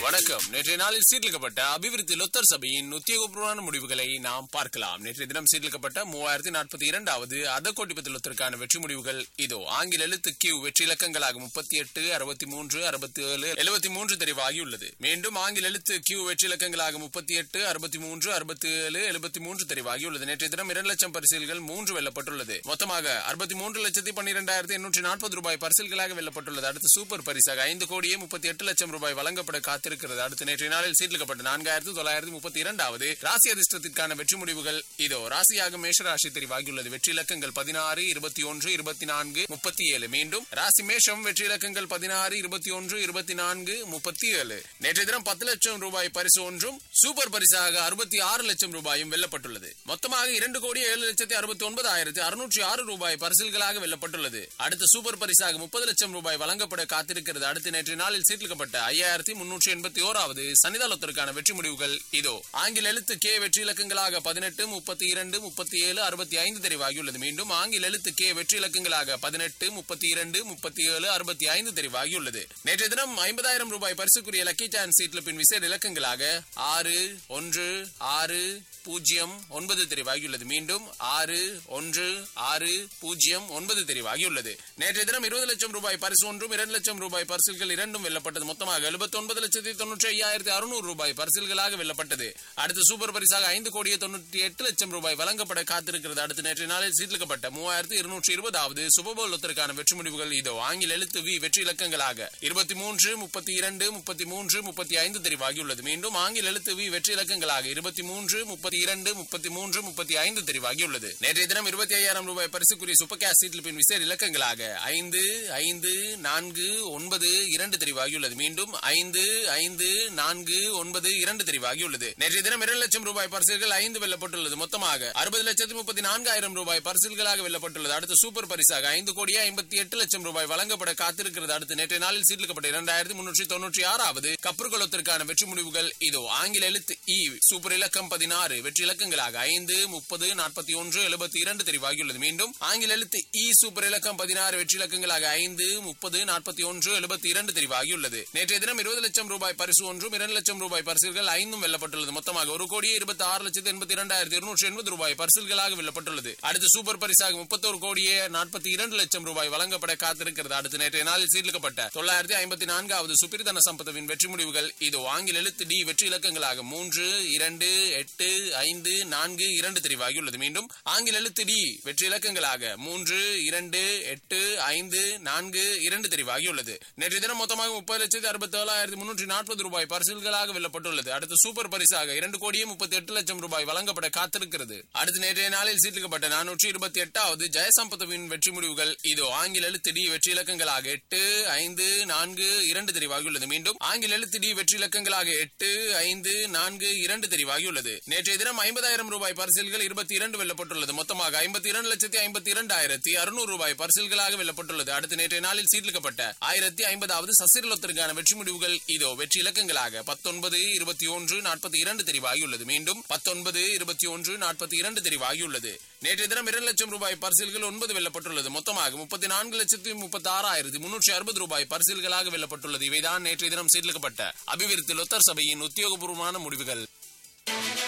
வணக்கம் நேற்றைய நாளில் சீர்லிக்கப்பட்ட அபிவிருத்தி லொத்தர் சபையின் உத்தியோகபூர்வமான முடிவுகளை நாம் பார்க்கலாம் நேற்றைய தினம் சீர்லிக்கப்பட்ட மூவாயிரத்தி நாற்பத்தி இரண்டாவது அதக்கோட்டிபத்து லொத்தருக்கான வெற்றி முடிவுகள் இதோ ஆங்கில எழுத்து கியூ வெற்றி இலக்கங்களாக முப்பத்தி எட்டு அறுபத்தி மூன்று அறுபத்தி ஏழு எழுபத்தி மூன்று தெரிவாகியுள்ளது மீண்டும் ஆங்கில எழுத்து கியூ வெற்றி இலக்கங்களாக முப்பத்தி எட்டு அறுபத்தி மூன்று அறுபத்தி ஏழு எழுபத்தி மூன்று தெரிவாகியுள்ளது நேற்றைய தினம் இரண்டு லட்சம் பரிசில்கள் மூன்று வெல்லப்பட்டுள்ளது மொத்தமாக அறுபத்தி மூன்று லட்சத்தி பன்னிரெண்டாயிரத்தி எண்ணூற்றி நாற்பது ரூபாய் பரிசில்களாக வெல்லப்பட்டுள்ளது அடுத்து சூப்பர் பரிசாக ஐந்து கோடியே முப்பத்தி எட்டு லட்சம் ரூபாய் வழங்கப்பட காத்திருக்கிறது அடுத்து நேற்றைய நாளில் சீர்லிக்கப்பட்ட நான்காயிரத்து தொள்ளாயிரத்தி முப்பத்தி இரண்டாவது ராசி அதிர்ஷ்டத்திற்கான வெற்றி முடிவுகள் இதோ ராசியாக மேஷராசி தெரிவாகியுள்ளது வெற்றி இலக்கங்கள் பதினாறு இருபத்தி ஒன்று இருபத்தி நான்கு முப்பத்தி ஏழு மீண்டும் ராசி மேஷம் வெற்றி இலக்கங்கள் பதினாறு இருபத்தி ஒன்று இருபத்தி நான்கு முப்பத்தி ஏழு நேற்றைய தினம் பத்து லட்சம் ரூபாய் பரிசு ஒன்றும் சூப்பர் பரிசாக அறுபத்தி ஆறு லட்சம் ரூபாயும் வெல்லப்பட்டுள்ளது மொத்தமாக இரண்டு கோடி ஏழு லட்சத்தி அறுபத்தி ஒன்பது ஆயிரத்தி அறுநூற்றி ஆறு ரூபாய் பரிசில்களாக வெல்லப்பட்டுள்ளது அடுத்த சூப்பர் பரிசாக முப்பது லட்சம் ரூபாய் வழங்கப்பட காத்திருக்கிறது அடுத்து நேற்றைய நாளில் சீர்லிக்கப்பட்ட ஐயாயிரத்தி முன்னூற்றி எண்பத்தி ஓராவது சன்னிதானத்திற்கான வெற்றி முடிவுகள் இதோ ஆங்கில எழுத்து கே வெற்றி இலக்கங்களாக பதினெட்டு முப்பத்தி இரண்டு முப்பத்தி ஏழு அறுபத்தி ஐந்து தெரிவாகியுள்ளது மீண்டும் ஆங்கில எழுத்து கே வெற்றி இலக்கங்களாக பதினெட்டு முப்பத்தி இரண்டு முப்பத்தி ஏழு அறுபத்தி ஐந்து தெரிவாகியுள்ளது நேற்றைய தினம் ஐம்பதாயிரம் ரூபாய் பரிசுக்குரிய லக்கி சான்ஸ் சீட்ல பின் விசேட இலக்கங்களாக ஆறு ஒன்று ஆறு பூஜ்ஜியம் ஒன்பது தெரிவாகியுள்ளது மீண்டும் ஆறு ஒன்று ஆறு பூஜ்ஜியம் ஒன்பது தெரிவாகியுள்ளது நேற்றைய தினம் இருபது லட்சம் ரூபாய் பரிசு ஒன்றும் இரண்டு லட்சம் ரூபாய் பரிசுகள் இரண்டும் வெல்லப்பட்டது மொத்தமாக எழுபத்தி ஒன்பது லட்சத்தி தொன்னூற்றி ஐயாயிரத்தி அறுநூறு ரூபாய் பரிசுகளாக வெல்லப்பட்டது அடுத்து சூப்பர் பரிசாக ஐந்து கோடியே தொண்ணூற்றி எட்டு லட்சம் ரூபாய் வழங்கப்பட காத்திருக்கிறது அடுத்து நேற்றைய நாளில் சீர்லிக்கப்பட்ட மூவாயிரத்தி இருநூற்றி இருபதாவது சுபபோல் ஒத்தருக்கான வெற்றி முடிவுகள் இதோ ஆங்கில எழுத்து வி வெற்றி இலக்கங்களாக இருபத்தி மூன்று முப்பத்தி இரண்டு முப்பத்தி மூன்று முப்பத்தி ஐந்து தெரிவாகியுள்ளது மீண்டும் ஆங்கில எழுத்து வி வெற்றி இலக்கங்களாக இருபத்தி மூன்று முப்பத்தி இரண்டு முப்பத்தி மூன்று முப்பத்தி ஐந்து தெரிவாகியுள்ளது நேற்றைய தினம் இருபத்தி ஐயாயிரம் ரூபாய் பரிசுக்குரிய சூப்பர் கேஸ் சீட்டில் பின் விசேட இலக்கங்களாக ஐந்து ஐந்து நான்கு ஒன்பது இரண்டு தெரிவாகியுள்ளது மீண்டும் ஐந்து ஐந்து நான்கு ஒன்பது இரண்டு தெரிவாகியுள்ளது நேற்றைய தினம் இரண்டு லட்சம் ரூபாய் பரிசுகள் ஐந்து வெல்லப்பட்டுள்ளது மொத்தமாக அறுபது லட்சத்தி முப்பத்தி நான்காயிரம் ரூபாய் பரிசுகளாக வெல்லப்பட்டுள்ளது அடுத்து சூப்பர் பரிசாக ஐந்து கோடியே ஐம்பத்தி எட்டு லட்சம் ரூபாய் வழங்கப்பட காத்திருக்கிறது அடுத்து நேற்றைய நாளில் சீர்லிக்கப்பட்ட இரண்டாயிரத்தி முன்னூற்றி தொன்னூற்றி ஆறாவது கப்பற்குளத்திற்கான வெற்றி முடிவுகள் இதோ ஆங்கில எழுத்து இ சூப்பர் இலக்கம் பதினாறு வெற்றி இலக்கங்களாக ஐந்து முப்பது நாற்பத்தி ஒன்று எழுபத்தி இரண்டு தெரிவாகியுள்ளது மீண்டும் ஆங்கில எழுத்து இ சூப்பர் இலக்கம் பதினாறு வெற்றி இலக்கங்களாக ஐந்து முப்பது நாற்பத்தி ஒன்று எழுபத்தி இரண்டு தெரிவாகியுள்ளது நேற்றைய தினம் இருபது லட்சம் ரூபாய் பரிசு ஒன்றும் இரண்டு லட்சம் ரூபாய் பரிசுகள் ஐந்தும் வெல்லப்பட்டுள்ளது மொத்தமாக ஒரு கோடியே இருபத்தி ஆறு லட்சத்தி எண்பத்தி இரண்டாயிரத்தி இருநூற்றி எண்பது ரூபாய் பரிசுகளாக வெல்லப்பட்டுள்ளது அடுத்து சூப்பர் பரிசாக முப்பத்தோரு கோடியே நாற்பத்தி இரண்டு லட்சம் ரூபாய் வழங்கப்பட காத்திருக்கிறது அடுத்து நேற்றைய நாளில் சீர்லிக்கப்பட்ட தொள்ளாயிரத்தி ஐம்பத்தி நான்காவது சுப்பிரதன சம்பத்துவின் வெற்றி முடிவுகள் இதோ ஆங்கில எழுத்து டி வெற்றி இலக்கங்களாக மூன்று இரண்டு எட்டு ஐந்து நான்கு இரண்டு தெரிவாகியுள்ளது மீண்டும் ஆங்கில எழுத்து டி வெற்றி இலக்கங்களாக மூன்று இரண்டு எட்டு ஐந்து நான்கு இரண்டு தெரிவாகியுள்ளது நேற்றைய தினம் மொத்தமாக முப்பது லட்சத்தி அறுபத்தி ஏழாயிரத்தி முன்னூற்றி நாற்பது ரூபாய் பரிசுகளாக வெல்லப்பட்டுள்ளது அடுத்து சூப்பர் பரிசாக இரண்டு கோடியே முப்பத்தி எட்டு லட்சம் ரூபாய் வழங்கப்பட காத்திருக்கிறது அடுத்து நேற்றைய நாளில் சீர்லிக்கப்பட்ட நானூற்றி இருபத்தி எட்டாவது ஜெயசம்பத்துவின் வெற்றி முடிவுகள் இதோ ஆங்கில எழுத்து டி வெற்றி இலக்கங்களாக எட்டு ஐந்து நான்கு இரண்டு தெரிவாகியுள்ளது மீண்டும் ஆங்கில எழுத்து டி வெற்றி இலக்கங்களாக எட்டு ஐந்து நான்கு இரண்டு தெரிவாகியுள்ளது நேற்றைய தினம் ஐம்பதாயிரம் ரூபாய் பரிசில்கள் இருபத்தி இரண்டு வெல்லப்பட்டுள்ளது மொத்தமாக ஐம்பத்தி இரண்டு லட்சத்தி ஐம்பத்தி இரண்டாயிரத்தி அறுநூறு ரூபாய் பரிசில்களாக வெல்லப்பட்டுள்ளது அடுத்து நேற்றைய நாளில் சீர்லிக்கப்பட்ட ஆயிரத்தி ஐம்பதாவது சசிரலத்திற்கான வெற்றி முடிவுகள் இதோ வெற்றி இலக்கங்களாக பத்தொன்பது இருபத்தி ஒன்று நாற்பத்தி இரண்டு தெரிவாகியுள்ளது மீண்டும் பத்தொன்பது இருபத்தி ஒன்று நாற்பத்தி இரண்டு தெரிவாகியுள்ளது நேற்றைய தினம் இரண்டு லட்சம் ரூபாய் பரிசில்கள் ஒன்பது வெல்லப்பட்டுள்ளது மொத்தமாக முப்பத்தி நான்கு லட்சத்தி முப்பத்தி ஆறாயிரத்தி முன்னூற்றி அறுபது ரூபாய் பரிசில்களாக வெல்லப்பட்டுள்ளது இவைதான் நேற்றைய தினம் சீர்லிக்கப்பட்ட அபிவிருத்தி லொத்தர் சபையின் உத்தியோகபூர்வமான முடிவுகள்